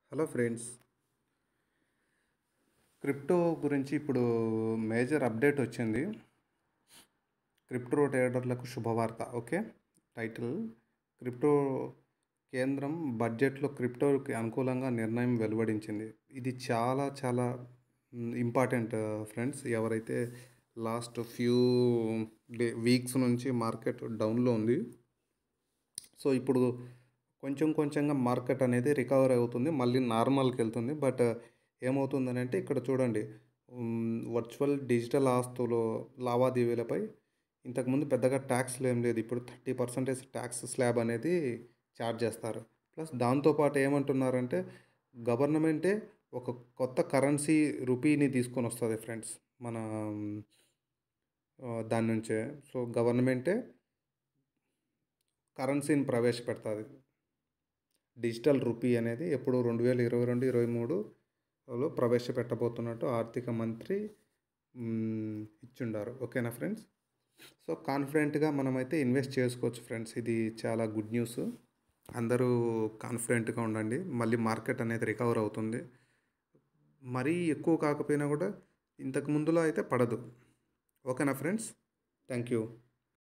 hello friends crypto గురించి ఇప్పుడు major update వచ్చింది క్రిప్టో ట్రేడర్లకు శుభవార్త ఓకే టైటిల్ క్రిప్టో కేంద్రం బడ్జెట్లో క్రిప్టోకి అనుకూలంగా నిర్ణయం వెలువడించింది ఇది చాలా చాలా ఇంపార్టెంట్ ఫ్రెండ్స్ ఎవరైతే లాస్ట్ ఫ్యూ డే వీక్స్ నుంచి మార్కెట్ డౌన్లో ఉంది సో ఇప్పుడు కొంచెం కొంచెంగా మార్కెట్ అనేది రికవర్ అవుతుంది మళ్ళీ నార్మల్కి వెళ్తుంది బట్ ఏమవుతుందని అంటే ఇక్కడ చూడండి వర్చువల్ డిజిటల్ ఆస్తులు లావాదేవీలపై ఇంతకుముందు పెద్దగా ట్యాక్స్లు ఏం లేదు ఇప్పుడు థర్టీ పర్సెంటేజ్ ట్యాక్స్ స్లాబ్ అనేది ఛార్జ్ చేస్తారు ప్లస్ దాంతోపాటు ఏమంటున్నారంటే గవర్నమెంటే ఒక కొత్త కరెన్సీ రూపీని తీసుకొని వస్తుంది ఫ్రెండ్స్ మన దాని నుంచే సో గవర్నమెంటే కరెన్సీని ప్రవేశపెడుతుంది డిజిటల్ రూపీ అనేది ఎప్పుడు రెండు వేల ఇరవై రెండు ఇరవై మూడులో ప్రవేశపెట్టబోతున్నట్టు ఆర్థిక మంత్రి ఇచ్చుండారు ఓకేనా ఫ్రెండ్స్ సో కాన్ఫిడెంట్గా మనమైతే ఇన్వెస్ట్ చేసుకోవచ్చు ఫ్రెండ్స్ ఇది చాలా గుడ్ న్యూస్ అందరూ కాన్ఫిడెంట్గా ఉండండి మళ్ళీ మార్కెట్ అనేది రికవర్ అవుతుంది మరీ ఎక్కువ కాకపోయినా కూడా ఇంతకు ముందులో అయితే పడదు ఓకేనా ఫ్రెండ్స్ థ్యాంక్ యూ